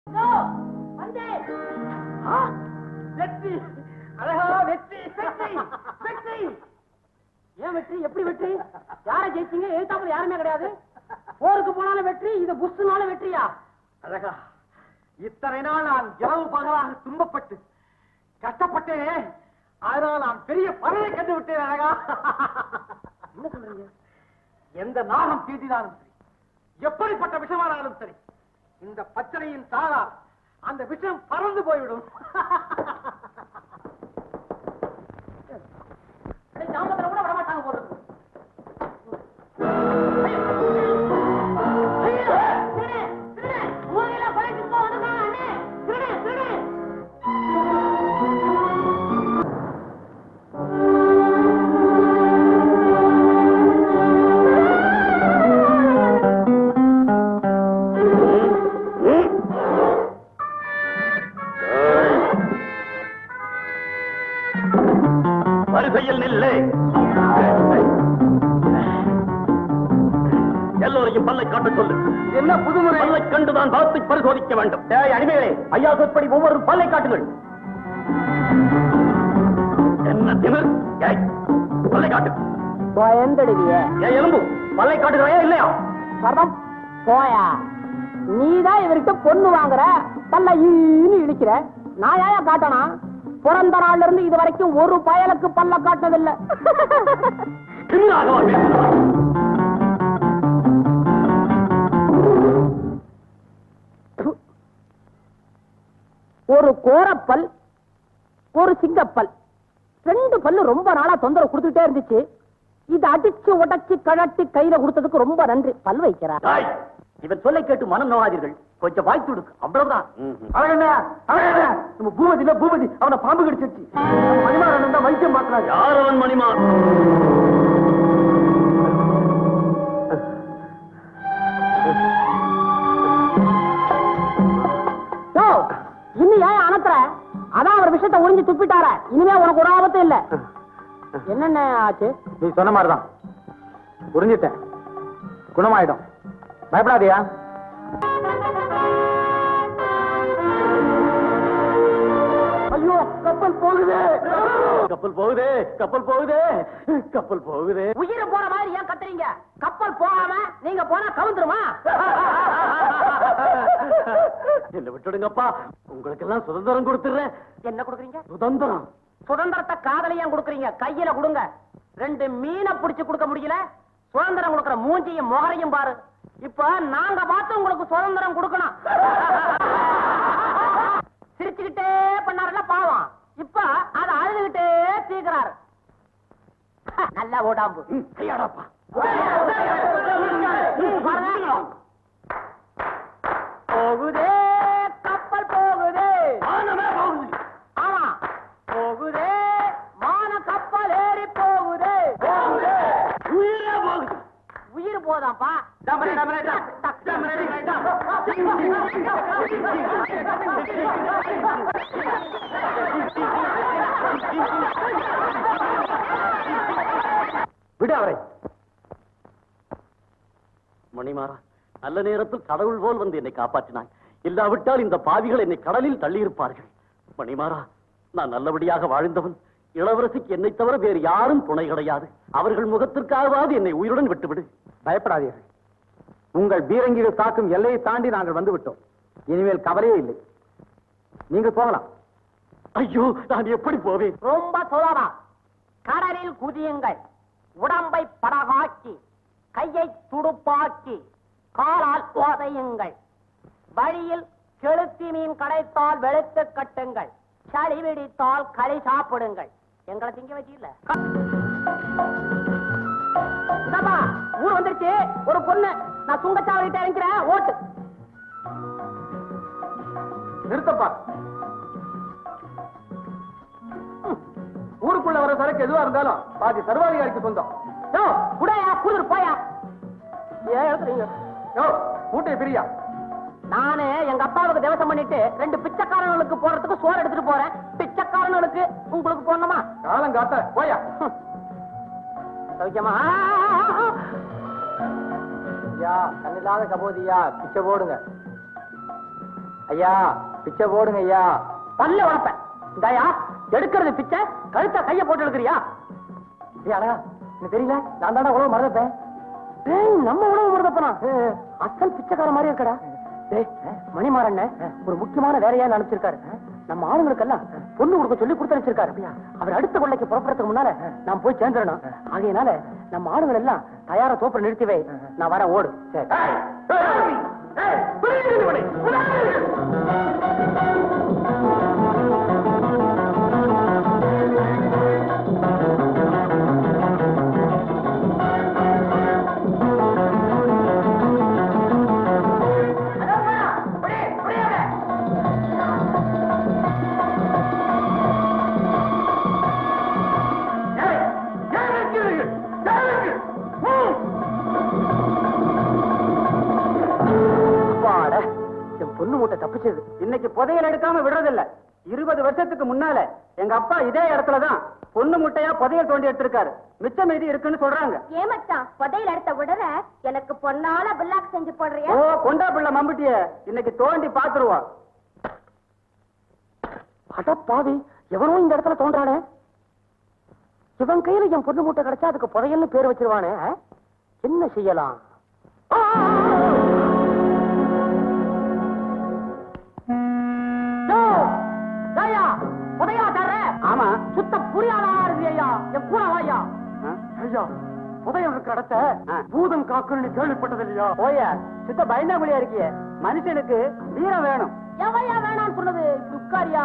வெற்றி அழகா வெற்றி வெற்றி வெற்றி ஏன் வெற்றி எப்படி வெற்றி யாரை ஜெயிச்சீங்க எழுத்தாப்புல யாருமே கிடையாது போருக்கு போனாலும் வெற்றி இது புஷ்னாலும் வெற்றியா அழகா இத்தனை நாள் நான் இரவு பகலாக துன்பப்பட்டு கஷ்டப்பட்டேன் அதனால் நான் பெரிய பதவியை கண்டு விட்டேன் அழகா என்ன சொல்றீங்க எந்த நாகம் தீண்டினாலும் சரி எப்படிப்பட்ட விஷமானாலும் சரி இந்த பச்சனையின் தாளா அந்த விஷம் பறந்து போய்விடும் ஜாமத்துல கூட விட மாட்டாங்க போறது வரிசையில் நில்லே எல்லோரையும் பல்லை காட்டச் சொல்லு என்ன புதுமுறை பல்லை கண்டுதான் பார்த்து பரிசோதிக்க வேண்டும் ஏய், அடிமைகளே ஐயா சொற்படி ஒவ்வொரு பல்லை காட்டுங்கள் என்ன திமிர் ஏய், பல்லை காட்டு பயந்துடுவிய ஏய் எலும்பு பல்லை காட்டுகிறாயா இல்லையா பரம் போயா நீதான் இவர்கிட்ட பொண்ணு வாங்குற பல்ல ஈன்னு இடிக்கிற நான் ஏன் காட்டனா பிறந்த நாள்ல இருந்து இது வரைக்கும் ஒரு பயலுக்கு பல்ல காட்டினதில்ல திமிராகவா பேசுகிறாய்? ஒரு கோரப்பல் ஒரு சிங்கப்பல் ரெண்டு பல்லு ரொம்ப நாளா தொந்தரவு கொடுத்துட்டே இருந்துச்சு இது அடிச்சு உடைச்சு கழட்டி கையில கொடுத்ததுக்கு ரொம்ப நன்றி பல் வைக்கிறார் ஏய், இவன் சொல்லை கேட்டு மனம் நோகாதீர்கள் கொஞ்சம் வாய்த்து கொடுக்கு அவ்வளவுதான் அழகண்ணா அழகண்ணா நம்ம பூபதி இல்ல பூபதி அவனை பாம்பு கடிச்சிருச்சு மணிமாறன் தான் வைத்தியம் பார்க்கறாரு யார் அவன் மணிமா யோ, இன்னும் ஏன் அனத்துற அதான் அவர் விஷயத்த ஒளிஞ்சு துப்பிட்டார இனிமே உனக்கு ஒரு ஆபத்தும் இல்ல என்னென்ன ஆச்சு நீ சொன்ன மாதிரிதான் புரிஞ்சுட்டேன் குணமாயிடும் பயப்படாதயா ஐயோ கப்பல் போகுது கப்பல் போகுதே கப்பல் போகுதே கப்பல் போகுதே உயிரை போற மாதிரி ஏன் கத்துறீங்க கப்பல் போகாம நீங்க போனா கவுந்துருமா என்ன விட்டுடுங்கப்பா உங்களுக்கு எல்லாம் சுதந்திரம் கொடுத்துறேன் என்ன கொடுக்குறீங்க சுதந்திரம் சுதந்திரத்தை காதலையா கொடுக்குறீங்க கையில கொடுங்க ரெண்டு மீனை புடிச்சு கொடுக்க முடியல சுதந்திரம் கொடுக்குற மூஞ்சியும் முகரையும் பாரு இப்ப நாங்க பார்த்து உங்களுக்கு சுதந்திரம் கொடுக்கணும் சிரிச்சுக்கிட்டே பண்ணாருல பாவம் இப்ப அத அழுதுகிட்டே தீக்குறாரு நல்ல ஓடாம்பு ம், கையாடாப்பா பாருங்க. போகுதே கப்பல் போகுதே வானமே போகுது ஆமா போகுதே மான கப்பல் ஏறி போகுதே போகுதே உயிரே போகுது உயிர் போதாப்பா டமரே, டமரே, டம். டமரே, டமரே, விடு அவரை மணிமாறா நல்ல நேரத்தில் கடவுள் போல் வந்து என்னை காப்பாற்றினாய் இல்லாவிட்டால் இந்த பாவிகள் என்னை கடலில் தள்ளியிருப்பார்கள் மணிமாறா நான் நல்லபடியாக வாழ்ந்தவன் இளவரசிக்கு என்னை தவிர வேறு யாரும் துணை கிடையாது அவர்கள் முகத்திற்காகவாவது என்னை உயிருடன் விட்டுவிடு பயப்படாதீர்கள் உங்கள் பீரங்கிகள் தாக்கும் எல்லையை தாண்டி நாங்கள் வந்து விட்டோம் இனிமேல் கவலையே இல்லை நீங்கள் போகலாம் ஐயோ நான் எப்படி போவேன் ரொம்ப சுலபா கடலில் குதியுங்கள் உடம்பை படகாக்கி கையை துடுப்பாக்கி காலால் உதையுங்கள் வழியில் கெளுத்தி மீன் கிடைத்தால் வெளுத்து கட்டுங்கள் சளி பிடித்தால் களி சாப்பிடுங்கள் எங்களை திங்க வச்சில்ல இந்தாப்பா, ஊர் வந்துருச்சு ஒரு பொண்ணு நான் சுங்கச்சாவடிட்ட இறங்கிறேன் ஓட்டு நிறுத்தப்பா ஊருக்குள்ள வர சரக்கு எதுவா இருந்தாலும் பாதி சர்வாதிகாரிக்கு சொந்தம் யோ குடையா குளிர் போயா ஏன் எழுதுறீங்க யோ மூட்டை பிரியா நானு எங்க அப்பாவுக்கு தேவசம் பண்ணிட்டு ரெண்டு பிச்சைக்காரங்களுக்கு போறதுக்கு சோறு எடுத்துட்டு போறேன் பிச்சைக்காரங்களுக்கு உங்களுக்கு போடணுமா காலம் காத்த போயா சௌக்கியமா ஐயா கண்ணில்லாத கபோதியா பிச்சை போடுங்க ஐயா பிச்சை போடுங்க ஐயா பல்ல வளர்ப்பேன் இந்தாயா எடுக்கிறது பிச்சை கழுத்த கைய போட்டு எடுக்கிறியா ஏய் அழகா எனக்கு தெரியல நான் தானே உழவு மறந்துட்டேன் டேய் நம்ம உணவு மருதப்பனா அசல் பிச்சைக்கார மாதிரி இருக்கடா டேய் மணிமாறண்ண ஒரு முக்கியமான வேலையா நினைச்சிருக்காரு நம்ம ஆளுங்களுக்கெல்லாம் பொண்ணு கொடுக்க சொல்லி கொடுத்து அனுப்பிச்சிருக்காரு அவர் அடுத்த கொள்ளைக்கு புறப்படுறதுக்கு முன்னால நான் போய் சேர்ந்துடணும் ஆகையினால நம்ம ஆளுங்கள் எல்லாம் தயாரா தோப்புல நிறுத்தி வை நான் வர ஓடு சரி அப்பாடா, என் பொண்ணு மூட்டை தப்பிச்சது இன்னைக்கு புதையல் எடுக்காம விடுறதில்ல இருபது வருஷத்துக்கு முன்னால எங்க அப்பா இதே இடத்துலதான் பொண்ணு முட்டையா புதையல் தோண்டி எடுத்திருக்காரு மிச்ச மீதி இருக்குன்னு சொல்றாங்க ஏமச்சான் புதையல் எடுத்த உடனே எனக்கு பொன்னால புல்லாக் செஞ்சு போடுறியா ஓ கொண்டா பிள்ளை மம்பட்டிய இன்னைக்கு தோண்டி பாத்துருவோம் அட பாவி எவனோ இந்த இடத்துல தோன்றானே இவன் கையில என் பொண்ணு மூட்டை கிடைச்சா அதுக்கு புதையல்னு பேர் வச்சிருவானே ஆ? என்ன செய்யலாம் ஆ! யோ, ஏய்யா, புதையலா தர்ற? ஆமா சுத்த புரியாதா இருக்கு ஐயா என் கூட வாயா ஆ? ஐயா புதையல் இருக்கிற இடத்த ஆ. பூதம் காக்குன்னு கேள்விப்பட்டது இல்லையா போய சுத்த பயந்தாங்குழியா இருக்கிய மனுஷனுக்கு வீரம் வேணும் எவையா வேணாம்னு சொன்னது இப்படி உட்காரியா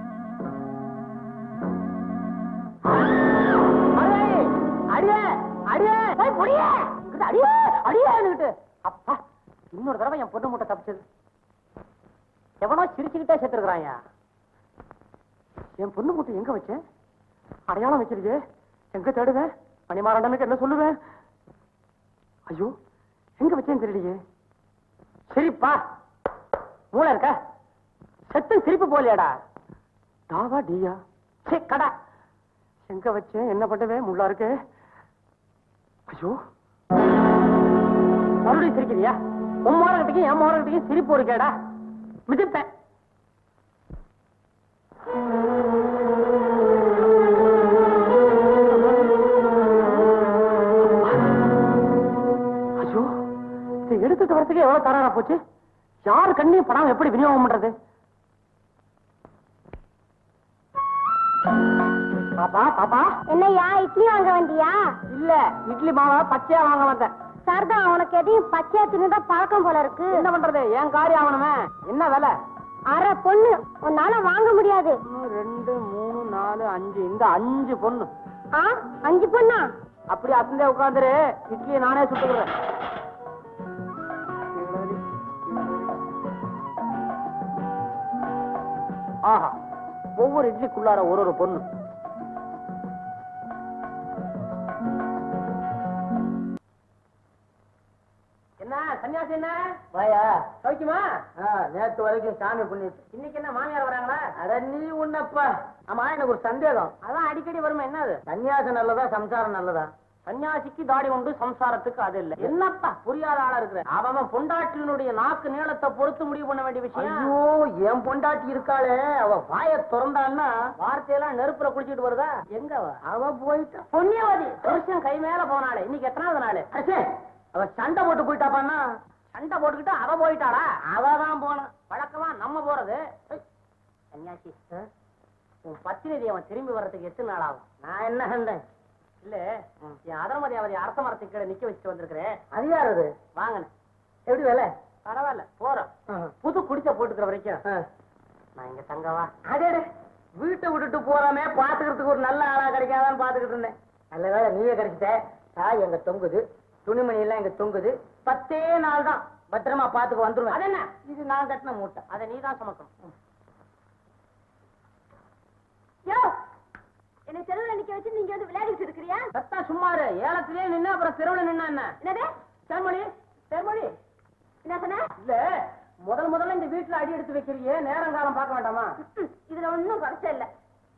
அடியே அடியே அடியே போய் புடியே இங்கிட்டு அடியே அடியே அப்பா இன்னொரு தடவை என் பொண்ணு மூட்டை தப்பிச்சது எவனோ சிரிச்சுக்கிட்டே செத்துருக்காயா என் பொண்ணு மூட்டை எங்க வச்சேன் அடையாளம் வைக்கிறீங்க எங்க தேடுவேன் மணிமாறண்டனுக்கு என்ன சொல்லுவேன் ஐயோ எங்க வச்சேன்னு தெரியலையே சரிப்பா மூளை இருக்க செத்து சிரிப்பு போலியாடா தாவா டியா சே கடா எங்க வச்சேன் என்ன பண்ணுவேன் முள்ளா இருக்கு ஐயோ மறுபடியும் சிரிக்கிறியா உன் மோரகட்டுக்கும் என் மோரகட்டுக்கும் சிரிப்பு இருக்கேடா மிதிப்பேன் ஐயோ இதை எடுத்துட்டு வரதுக்கு எவ்வளவு தராரா போச்சு யாரு கண்ணையும் பணம் எப்படி விநியோகம் பண்றது பாப்பா பாப்பா என்னய்யா இட்லி வாங்க வந்தியா இல்ல இட்லி மாவை பச்சையா வாங்க வந்தேன் சரிதா உனக்கு எதையும் பச்சையா தின்னுதான் பழக்கம் போல இருக்கு என்ன பண்றது ஏன் காரியம் ஆகணுமே என்ன விலை அரை பொண்ணு உன்னால வாங்க முடியாது ஒண்ணு, ரெண்டு மூணு நாலு அஞ்சு இந்த அஞ்சு பொண்ணு ஆ அஞ்சு பொண்ணா அப்படி அசந்தே உட்காந்துரு இட்லியை நானே சுட்டுக்கிறேன் ஆஹா ஒவ்வொரு இட்லிக்குள்ளார ஒரு ஒரு பொண்ணு என்ன சன்னியாசி என்ன வாயா சௌக்கியமா நேத்து வரைக்கும் சாமி பண்ணிட்டு இன்னைக்கு என்ன மாமியார் வராங்களா அட நீ உன்னப்பா ஆமா எனக்கு ஒரு சந்தேகம் அதான் அடிக்கடி வருமா என்ன அது சன்னியாசம் நல்லதா சம்சாரம் நல்லதா சன்னியாசிக்கு தாடி உண்டு சம்சாரத்துக்கு அது இல்ல என்னப்பா புரியாத ஆளா இருக்கிற அவன் பொண்டாட்டினுடைய நாக்கு நீளத்தை பொறுத்து முடிவு பண்ண வேண்டிய விஷயம் ஐயோ என் பொண்டாட்டி இருக்காளே அவ வாய திறந்தான்னா வார்த்தையெல்லாம் நெருப்புல குளிச்சிட்டு வருதா எங்க அவ அவ போயிட்டா புண்ணியவதி புருஷன் கை மேல போனாளே இன்னைக்கு எத்தனாவது நாள் அச்சே அவ சண்டை போட்டு போயிட்டாப்பான்னா சண்டை போட்டுக்கிட்டு அவ போயிட்டாளா அவதான் போனா வழக்கமா நம்ம போறது ஏய், சன்னியாசி உன் பத்தினி அவன் திரும்பி வர்றதுக்கு எத்தனை நாள் ஆகும் நான் என்ன கண்டேன் இல்ல என் அதர்மதி அவரை அரச மரத்துக்கு கீழே நிக்க வச்சுட்டு வந்திருக்கிறேன் அது யார் அது வாங்கினேன் எப்படி வேலை பரவாயில்ல போறோம் புது குடிச்ச போட்டுக்கிற வரைக்கும் ஆ. நான் இங்க தங்கவா அடே வீட்டை விட்டுட்டு போறாமே பாத்துக்கிறதுக்கு ஒரு நல்ல ஆளா கிடைக்காதான்னு பாத்துக்கிட்டு இருந்தேன் நல்ல வேலை நீயே கிடைச்சிட்ட தாய் எங்க தொங்குது துணிமணி எல்லாம் எங்க தொங்குது பத்தே நாள் தான் பத்திரமா பாத்துக்க வந்துருவேன் அது என்ன இது நான் கட்டின மூட்டை அதை நீ தான் சுமக்கணும் யோ என்னை தெருவுல நிக்க வச்சு நீங்க வந்து விளையாடிட்டு இருக்கிறியா சத்தா சும்மாரு ஏலத்திலே நின்னு அப்புறம் தெருவுல நின்னா என்ன என்னது தேர்மொழி தேர்மொழி என்ன சொன்ன இல்ல முதல் முதல்ல இந்த வீட்டுல அடி எடுத்து வைக்கிறியே நேரம் காலம் பார்க்க வேண்டாமா ம், இதுல ஒண்ணும் குறைச்ச இல்ல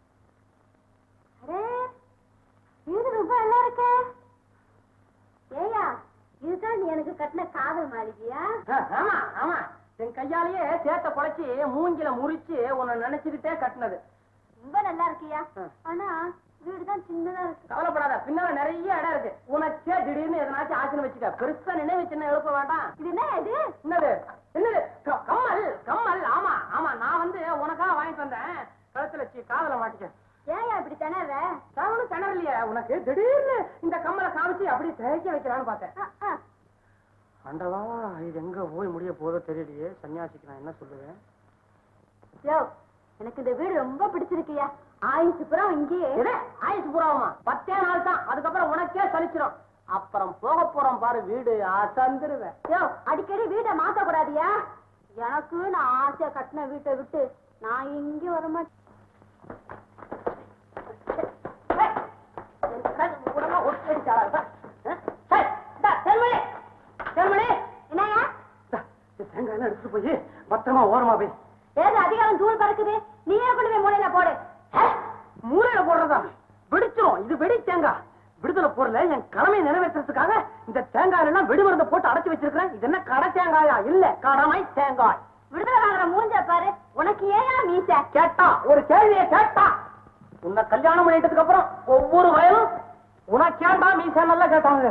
அடே வீடு ரொம்ப நல்லா இருக்கு ஏயா இதுதான் நீ எனக்கு கட்டின காதல் மாளிகையா ஆ, ஆமா ஆமா என் கையாலேயே சேத்த குழைச்சி மூங்கில முறிச்சு உன்னை நினைச்சுக்கிட்டே கட்டினது ரொம்ப நல்லா இருக்கியா ஆனா வீடுதான் சின்னதா இருக்கு கவலைப்படாத பின்னால நிறைய இடம் இருக்கு உனக்கே திடீர்னு எதனாச்சும் ஆச்சுன்னு வச்சுக்க பெருசா நினைவு சின்ன எழுப்ப வேண்டாம் இது என்ன இது என்னது என்னது க- கம்மல் கம்மல் ஆமா ஆமா நான் வந்து உனக்காக வாங்கிட்டு வந்தேன் கழுத்துல வச்சு காதல மாட்டிக்க ஏன் இப்படி திணற நான் ஒண்ணும் திணறலையே உனக்கு திடீர்னு இந்த கம்மலை காமிச்சு அப்படி தேய்க்க வைக்கலான்னு பார்த்தேன் ஆ, ஆ. ஆண்டவா இது எங்க போய் முடிய போதோ தெரியலையே சன்னியாசிக்கு நான் என்ன சொல்லுவேன் யோ எனக்கு இந்த வீடு ரொம்ப பிடிச்சிருக்கியா ஆயுசு புறம் இங்கேயே எது? ஆயுசு பூராவமா பத்தே நாள் தான் அதுக்கப்புறம் உனக்கே சலிச்சிடும் அப்புறம் போக போறோம் பாரு வீடு அசந்துருவேன் யோ அடிக்கடி வீட்டை மாத்த கூடாதியா எனக்கு நான் ஆசையா கட்டின வீட்டை விட்டு நான் எங்கேயும் வர மாட்டேன் என்னையா தேங்காய் எடுத்துட்டு போய் பத்திரமா ஓரமா போய் ஏது அதிகாரம் தூள் பறக்குது நீயே கொண்டு போய் மூலையில போடு மூலையில போடுறதா வெடிச்சிரும் இது வெடி தேங்காய் விடுதலை பொருளை என் கடமையை நிறைவேற்றுறதுக்காக இந்த தேங்காய் எல்லாம் வெடிமருந்த போட்டு அடைச்சு வச்சிருக்கிறேன் இது என்ன கடை தேங்காயா இல்ல கடமை தேங்காய் விடுதலை வாங்குற மூஞ்ச பாரு உனக்கு ஏயா மீச கேட்டா ஒரு கேள்வியை கேட்டா உன்னை கல்யாணம் பண்ணிட்டதுக்கு அப்புறம் ஒவ்வொரு வயலும் உனக்கேண்டா மீசா நல்லா கேட்டாங்க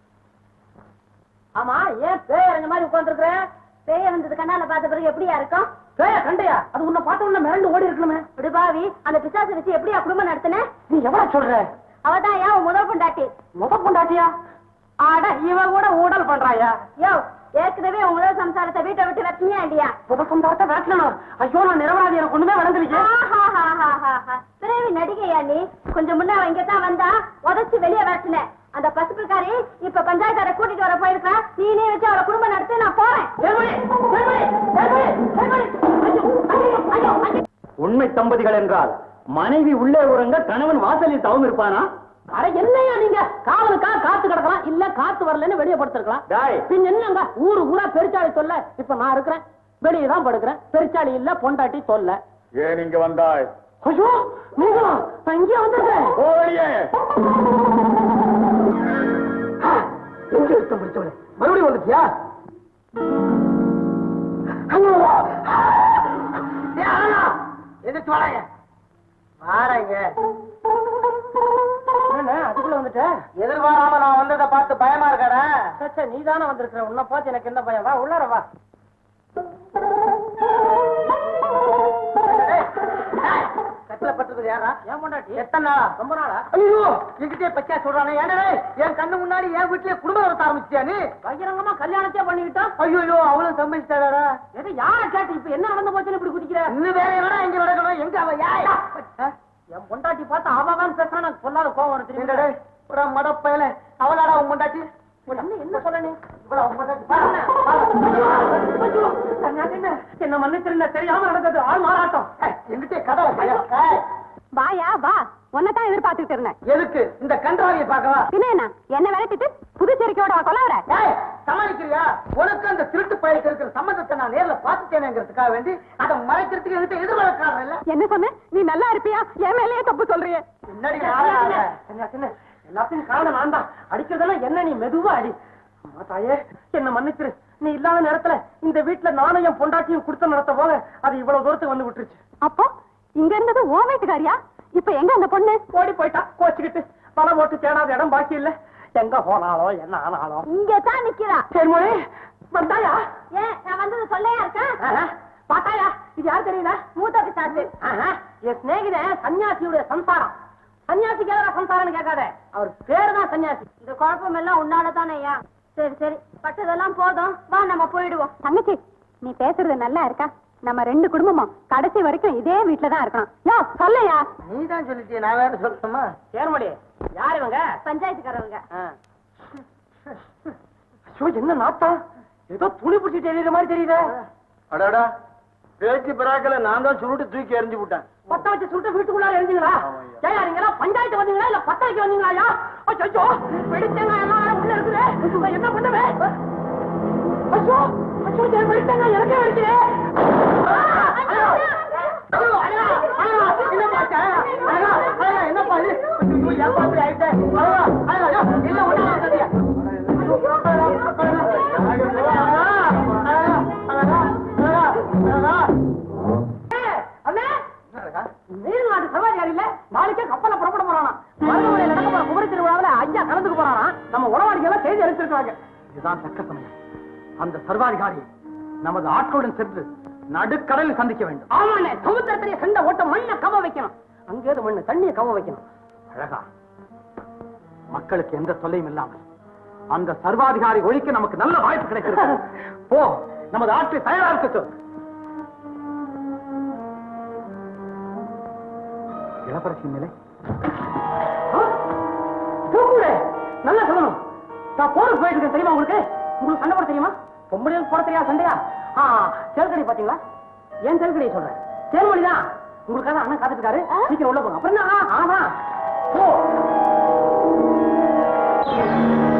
ஆமா ஏன் பேரங்க மாதிரி உட்கார்ந்துருக்கிற பேய வந்தது கண்ணால பார்த்த பிறகு எப்படியா இருக்கும் பேய கண்டையா அது உன்னை பார்த்த உடனே மிரண்டு ஓடி இருக்கணுமே விடுபாவி அந்த பிசாசு வச்சு எப்படியா குடும்பம் நடத்தின நீ எவ்வளவு சொல்ற அவதான் ஏன் உன் முதல் பொண்டாட்டி முத பொண்டாட்டியா ஆட இவ கூட ஊடல் பண்றாயா யோ ஏற்கனவே உன் முதல் சம்சாரத்தை வீட்டை விட்டு வச்சினியா இல்லையா முத பொண்டாட்ட வேட்டணும் ஐயோ நான் நிரபராதி எனக்கு ஒண்ணுமே விளங்கலையே ஆஹாஹாஹாஹா. பிறவி நடிகையா நீ கொஞ்சம் முன்ன அவ இங்கதான் வந்தா உதச்சு வெளியே வரட்டின அந்த பசுப்புக்காரி இப்ப பஞ்சாயத்தார கூட்டிட்டு வர போயிருக்கா நீனே வச்சு அவளை குடும்பம் நடத்தி நான் போறேன் தேவனே, தேவனே, தேவனே, தேவனே. ஐயோ, ஐயோ, ஐயோ, ஐயோ. உண்மை தம்பதிகள் என்றால் மனைவி உள்ளே உறங்க கணவன் வாசலில் தவம் இருப்பானா அட என்னையா நீங்க காவலுக்கா காத்து கிடக்கலாம் இல்ல காத்து வரலன்னு வெளியே படுத்திருக்கலாம் டாய் பின் என்னங்க ஊரு ஊரா பெருச்சாளி சொல்ல இப்ப நான் இருக்கிறேன் வெளியே தான் படுக்கிறேன் பெருச்சாளி இல்ல பொண்டாட்டி சொல்ல ஏன் இங்க வந்தாய் ஐயோ நீங்களா நான் இங்கே வந்திருக்கேன் போ வெளியே எங்க இருக்க முடிச்சவளே மறுபடியும் வந்துட்டியா ஐயோ ஏய், அண்ணா, எந்திரிச்சு வாடாங்க வாரங்க என்ன அதுக்குள்ள வந்துட்ட எதிர்பாராம நான் வந்ததை பார்த்து பயமா இருக்கடா சச்சா நீ தானே வந்திருக்கிற உன்னை பார்த்து எனக்கு என்ன பயம் வா உள்ளார வா கட்டில பட்டுறது யாரா ஏன் பொண்டாட்டி எத்தனை நாளா ரொம்ப நாளா ஐயோ என்கிட்டயே பச்சா சொல்றானே ஏன்டா டேய், என் கண்ணு முன்னாடி என் வீட்லயே குடும்பம் நடத்த ஆரம்பிச்சியா நீ பகிரங்கமா கல்யாணத்தையே பண்ணிக்கிட்டோம் ஐயோ அவளும் சம்மதிச்சிட்டாடா எது யார கேட்டு இப்ப என்ன நடந்து போச்சுன்னு இப்படி குதிக்கிற இன்னும் வேற என்னடா இங்க நடக்கணும் எங்க அவ யாய் என் பொண்டாட்டி பார்த்து அவன் பேசுறான் எனக்கு சொல்லாத கோவம் வருது என்னடா டேய், ஒரு மடப்பையில அவளாடா உன் முண்டாட்டி என்ன என்ன சொல்ல நீ இவ்வளவு உன் முண்டாட்டி பாருங்க, பாருங்க. ஐயோ, சன்னியாசி என்ன? என்ன மன்னிச்சிருந்த தெரியாம நடந்தது ஆள் மாறாட்டம் எங்கிட்டே கதை வைக்கிறியா? ஏய், வாயா வா உன்னதான் எதிர்பார்த்துட்டு இருந்தேன் எதுக்கு இந்த கன்றாவியை பார்க்கவா பின்ன என்ன என்ன விளக்கிட்டு புதுச்சேரிக்கையோட கொலாவற ஏய், சமாளிக்கிறியா உனக்கு அந்த திருட்டு பயலுக்கு இருக்கிற சம்பந்தத்தை நான் நேர்ல பார்த்துட்டேனேங்கிறதுக்காக வேண்டி அதை மறைக்கிறதுக்கு என்கிட்ட எதிர்பார்க்காரன் இல்ல என்ன சொன்ன நீ நல்லா இருப்பியா என் மேலேயே தப்பு சொல்றியே முன்னாடி ஆளாத. சன்னியாசி என்ன? எல்லாத்தையும் காரணம் நான் தான் அடிக்கிறதெல்லாம் என்ன நீ மெதுவா அடி அம்மா தாயே என்ன மன்னிச்சிரு நீ இல்லாத நேரத்துல இந்த வீட்டுல நானும் என் பொண்டாட்டியும் கொடுத்து நடத்த போக அது இவ்வளவு தூரத்துக்கு வந்து விட்டுருச்சு அப்போ இங்க இருந்தது ஓ வீட்டுக்காரியா இப்ப எங்க அந்த பொண்ணு ஓடி போயிட்டா கோச்சுக்கிட்டு பணம் போட்டு தேடாத இடம் பாக்கி இல்ல எங்க போனாலோ என்ன ஆனாலோ இங்க தான் நிக்கிறா சேர்மொழி வந்தாயா ஏன் நான் வந்தது சொல்லையா இருக்கேன் ஆஹா, பார்த்தாயா இது யார் தெரியுதா மூத்த பிசாசு ஆஹா, என் சிநேகிதன் சன்னியாசியுடைய சம்சாரம் சன்னியாசிக்கு எதிராக சம்சாரம்னு கேட்காத அவர் பேரு தான் சன்னியாசி இந்த குழப்பம் எல்லாம் உன்னால தானேயா சரி சரி பட்டதெல்லாம் போதும் வா நம்ம போயிடுவோம் தங்கச்சி நீ பேசுறது நல்லா இருக்கா நம்ம ரெண்டு குடும்பமும் கடைசி வரைக்கும் இதே வீட்டுல தான் இருக்கணும் யோ சொல்லையா நீ தான் சொல்லிட்டிய நான் வேற சொல்லணுமா சேர்மொழி யார் இவங்க பஞ்சாயத்துக்காரவங்க ஆ. ஐயோ, என்ன நாட்டம் ஏதோ துணி பிடிச்சிட்டு எறிகிற மாதிரி தெரியுதே அடாடா பேச்சு பிராக்கல நான் தான் சுருட்டு தூக்கி எறிஞ்சு விட்டேன் பத்த வச்சு சுட்டு வீட்டுக்குள்ளார எழுந்தீங்களா ஆமாய்யா. ஏயா நீங்க எல்லாம் பஞ்சாயத்து வந்தீங்களா இல்ல பத்த வைக்க வந்தீங்களா ஐயா ஐயோ வெடித்தேங்க எல்லாம் உள்ள இருக்குது நான் என்ன பண்ணுவேன் ஐயோ ஐயோ என் வெடித்தேங்க எனக்கே வெடிக்குது ஆ, ஐயோ. ஐயோ, அழகா, அழகா, என்னப்பா ஆச்சு? அழகா, அழகா, என்னப்பா இது? ஐயோ, என் மாதிரி ஆயிட்டேன். அழகா, அழகா, ஐயோ, இல்ல, ஒண்ணும் ஆகாது. ஐயோ, அழகா, அழகா, அழகா, அழகா, அழகா, அழகா, இதுதான் தக்க சமயம் அந்த சர்வாதிகாரி நமது ஆட்களுடன் சென்று நடுக்கடலில் சந்திக்க வேண்டும் ஆமாண்ணே சமுத்திரத்திலே சண்டை ஓட்ட மண்ணை கவ வைக்கணும் அங்கேயிருந்து மண்ணு தண்ணியை கவ வைக்கணும் அழகா மக்களுக்கு எந்த தொல்லையும் இல்லாமல் அந்த சர்வாதிகாரி ஒழிக்க நமக்கு நல்ல வாய்ப்பு கிடைக்கிறது போ நமது ஆட்சி தயாரா இருக்க சொல் இளவரசியின் நிலை தூக்குடு. நல்லா சொல்லணும் நான் போருக்கு போயிட்டு இருக்கேன் தெரியுமா உங்களுக்கு உங்களுக்கு சண்டை போட தெரியுமா பொம்பளைகள் போட தெரியாது சண்டையா ஆ தேல்கடி பாத்தீங்களா ஏன் தேல்கடியை சொல்றேன் தேர்மொழி தான் உங்களுக்காக அண்ணன் காத்துட்டு இருக்காரு சீக்கிரம் உள்ள போங்க அப்புறம் என்ன ஆ, ஆமா போ